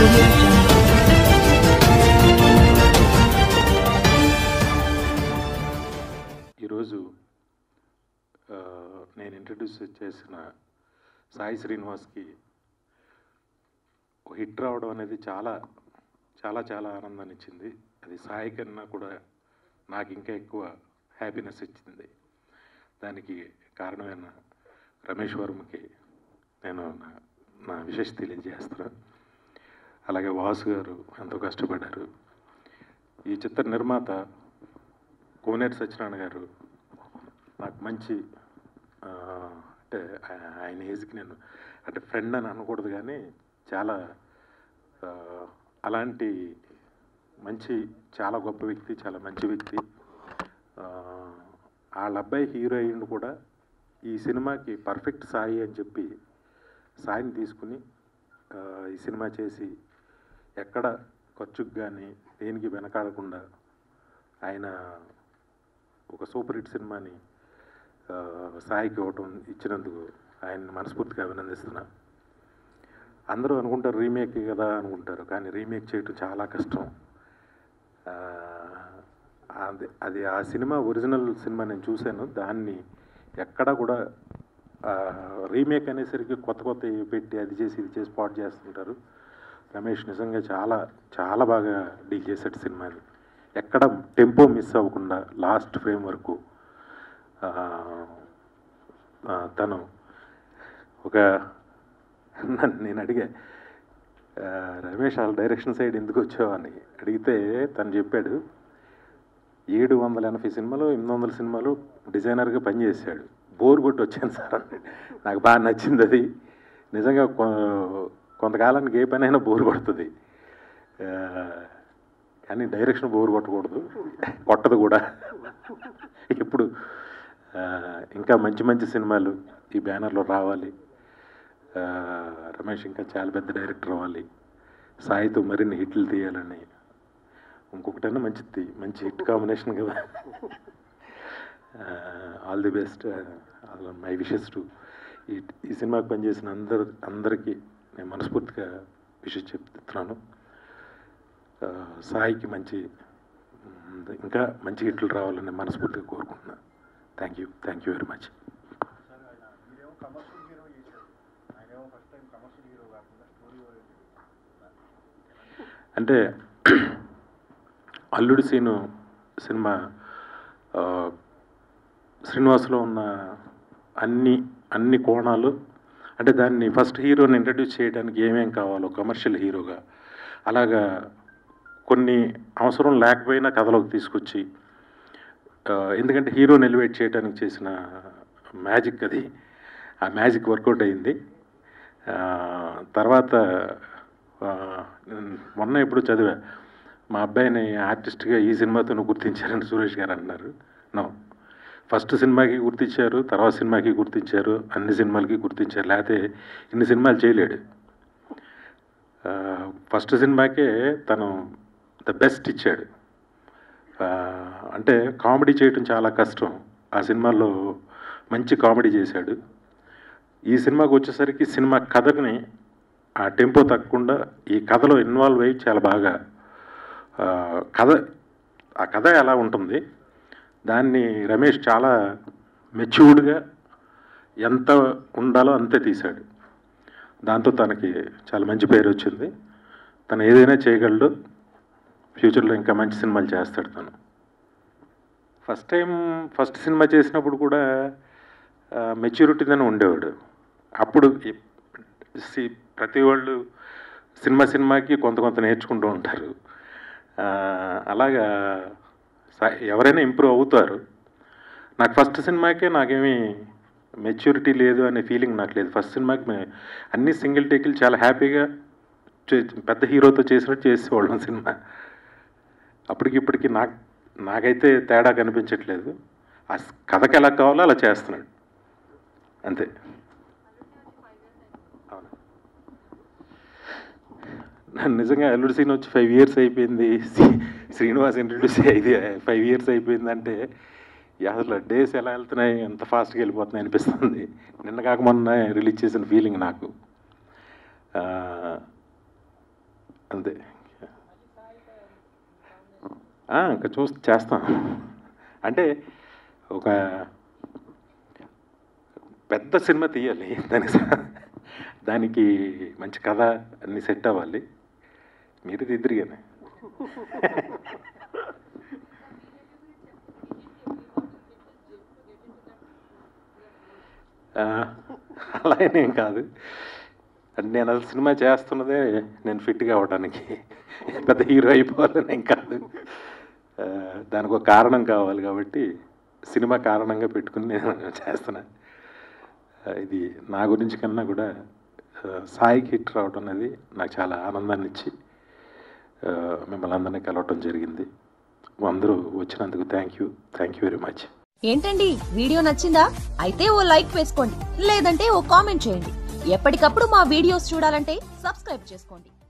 audio jungle. ఈరోజు ఆ, నేను ఇంట్రడ్యూస్ చేసిన సాయి శ్రీనివాస్కి ఒక హిట్ రావడం అనేది చాలా చాలా చాలా ఆనందాన్ని ఇచ్చింది అది సాయి కన్నా కూడా నాకు ఇంకా ఎక్కువ హ్యాపీనెస్ ఇచ్చింది దానికి కారణమైన రమేష్ వర్మకి నేను నా నా విశేష తెలియజేస్తున్నాను అలాగే వాసు గారు ఎంతో కష్టపడ్డారు ఈ చిత్ర నిర్మాత కోనేటి సత్యనారాయణ గారు నాకు మంచి ఆ, అంటే ఆ- ఆయన ఏజ్కి నేను అంటే ఫ్రెండ్ అని అనకూడదు కానీ చాలా ఆ, అలాంటి మంచి చాలా గొప్ప వ్యక్తి చాలా మంచి వ్యక్తి ఆ, వాళ్ళ అబ్బాయి హీరోయిన్ కూడా ఈ సినిమాకి పర్ఫెక్ట్ సాయి అని చెప్పి సాయిని తీసుకుని ఆ, ఈ సినిమా చేసి ఎక్కడ ఖర్చుకు కానీ దేనికి వెనకాడకుండా ఆయన ఒక సూపర్ హిట్ సినిమాని ఆ, సాయికి ఇవ్వటం ఇచ్చినందుకు ఆయన మనస్ఫూర్తిగా అభినందిస్తున్నా అందరూ అనుకుంటారు రీమేక్ కదా అనుకుంటారు కానీ రీమేక్ చేయటం చాలా కష్టం ఆ, అది అది ఆ సినిమా ఒరిజినల్ సినిమా నేను చూశాను దాన్ని ఎక్కడ కూడా రీమేక్ అనేసరికి కొత్త కొత్త పెట్టి అది చేసి ఇది చేసి పాట్ చేస్తుంటారు రమేష్ నిజంగా చాలా చాలా బాగా డీల్ చేశాడు సినిమాని ఎక్కడ టెంపో మిస్ అవ్వకుండా లాస్ట్ ఫ్రేమ్ వరకు ఆ, ఆ, తను ఒక నన్ను నేను అడిగా ఆ, రమేష్ వాళ్ళ డైరెక్షన్ సైడ్ ఎందుకు వచ్చావు అని అడిగితే తను చెప్పాడు ఏడు వందల ఎనభై సినిమాలు ఎనిమిది వందల సినిమాలు డిజైనర్గా పనిచేశాడు బోర్ కొట్టి వచ్చాను సార్ అన్నాడు నాకు బాగా నచ్చింది అది నిజంగా కొ- కొంతకాలానికి ఏ పనైనా బోర్ కొడుతుంది ఆ, కానీ డైరెక్షన్ బోర్ కొట్టకూడదు కొట్టదు కూడా ఇప్పుడు ఆ, ఇంకా మంచి మంచి సినిమాలు ఈ బ్యానర్లో రావాలి ఆ, రమేష్ ఇంకా చాలా పెద్ద డైరెక్టర్ అవ్వాలి సాయితో మరిన్ని హిట్లు తీయాలని ఇంకొకటైనా మంచిది మంచి హిట్ కాంబినేషన్ కదా all the best my wishes to ఈ ఈ సినిమాకి పనిచేసిన అందరు అందరికీ నేను మనస్ఫూర్తిగా విషెస్ చెప్తున్నాను ఆ, సాయికి మంచి ఉమ్, ఇంకా మంచి హిట్లు రావాలని మనస్ఫూర్తిగా కోరుకుంటున్నాను thank you thank you very much sir ఆయన మీరేమో కమర్షియల్ హీరో చేశారు ఆయనేమో ఫస్ట్ టైం కమర్షియల్ హీరో కాకుండా స్టోరీ ఓరియంటెడ్ అంటే అల్లుడి సీను సినిమా ఆ, శ్రీనివాసులో ఉన్న అన్ని అన్ని కోణాలు అంటే దాన్ని ఫస్ట్ హీరోని ఇంట్రడ్యూస్ చేయడానికి ఏమేం కావాలో కమర్షియల్ హీరోగా అలాగా కొన్ని అవసరం లేకపోయినా కథలోకి తీసుకొచ్చి ఆ, ఎందుకంటే హీరోని ఎలివేట్ చేయడానికి చేసిన మ్యాజిక్ అది ఆ మ్యాజిక్ వర్కౌట్ అయింది ఆ, తర్వాత ఆ, నేను మొన్న ఎప్పుడు చదివా మా అబ్బాయిని ఆర్టిస్ట్గా ఈ సినిమాతో గుర్తించారని సురేష్ గారు అన్నారు నో ఫస్ట్ సినిమాకి గుర్తించారు తర్వాత సినిమాకి గుర్తించారు అన్ని సినిమాలకి గుర్తించారు లేకపోతే ఇన్ని సినిమాలు చేయలేడు ఆ, ఫస్ట్ సినిమాకే తను ద బెస్ట్ ఇచ్చాడు ఆ, అంటే కామెడీ చేయటం చాలా కష్టం ఆ సినిమాలో మంచి కామెడీ చేశాడు ఈ సినిమాకి వచ్చేసరికి సినిమా కథని ఆ టెంపో తగ్గకుండా ఈ కథలో ఇన్వాల్వ్ అయ్యి చాలా బాగా ఆ, కథ ఆ కథ ఎలా ఉంటుంది దాన్ని రమేష్ చాలా మెచ్యూర్డ్గా ఎంత ఉండాలో అంతే తీశాడు దాంతో తనకి చాలా మంచి పేరు వచ్చింది తను ఏదైనా చేయగలడు ఫ్యూచర్లో ఇంకా మంచి సినిమాలు చేస్తాడు తను ఫస్ట్ టైం ఫస్ట్ సినిమా చేసినప్పుడు కూడా మెచ్యూరిటీగానే ఉండేవాడు అప్పుడు ఈ- సి- ప్రతి వాళ్ళు సినిమా సినిమాకి కొంత కొంత నేర్చుకుంటూ ఉంటారు ఆ, అలాగా స- ఎవరైనా ఇంప్రూవ్ అవుతారు నాకు ఫస్ట్ సినిమాకే నాకేమీ మెచ్యూరిటీ లేదు అనే ఫీలింగ్ నాకు లేదు ఫస్ట్ సినిమాకి మే- అన్ని సింగిల్ టేకులు చాలా హ్యాపీగా చే- పెద్ద హీరోతో చేసినట్టు చేసేవాళ్ళం సినిమా అప్పటికి ఇప్పటికి నాకు నాకైతే తేడా కనిపించట్లేదు ఆ స్- కథకి ఎలా కావాలో అలా చేస్తున్నాడు అంతే అవును నన్ను నిజంగా అల్లుడు సీన్ వచ్చి ఫైవ్ ఇయర్స్ అయిపోయింది శ్రీ- శ్రీనివాస్ ఇంట్రడ్యూస్ అయ్యి ఫైవ్ ఇయర్స్ అయిపోయిందంటే అసలు డేస్ ఎలా వెళ్తున్నాయి ఎంత ఫాస్ట్గా వెళ్ళిపోతున్నాయి అనిపిస్తుంది నిన్న కాక మొన్న రిలీజ్ చేసిన ఫీలింగ్ నాకు ఆ, అంతే ఆ, ఇంకా చూ చేస్తాం అంటే ఒక పెద్ద సినిమా తీయాలి దానికి స- దానికి మంచి కథ అన్ని సెట్ అవ్వాలి మీరు తిద్దరు కానీ ఆ, అలా ఏం కాదు అంటే నేను అసలు సినిమా చేస్తున్నదే నేను ఫిట్గా అవ్వడానికి పెద్ద హీరో అయిపోవాలని ఏం కాదు ఆ, దానికి ఒక కారణం కావాలి కాబట్టి సినిమా కారణంగా పెట్టుకుని నేను చేస్తున్నా ఆ, ఇది నా గురించి కన్నా కూడా ఆ, సాయికి హిట్ రావడం అనేది నాకు చాలా ఆనందాన్ని ఇచ్చి ఆ, మిమ్మల్ని అందరినీ కలవటం జరిగింది అందరూ వచ్చినందుకు thank you thank you very much ఏంటండి వీడియో నచ్చిందా అయితే ఓ లైక్ వేసుకోండి లేదంటే ఓ కామెంట్ చేయండి ఎప్పటికప్పుడు మా వీడియోస్ చూడాలంటే సబ్స్క్రైబ్ చేసుకోండి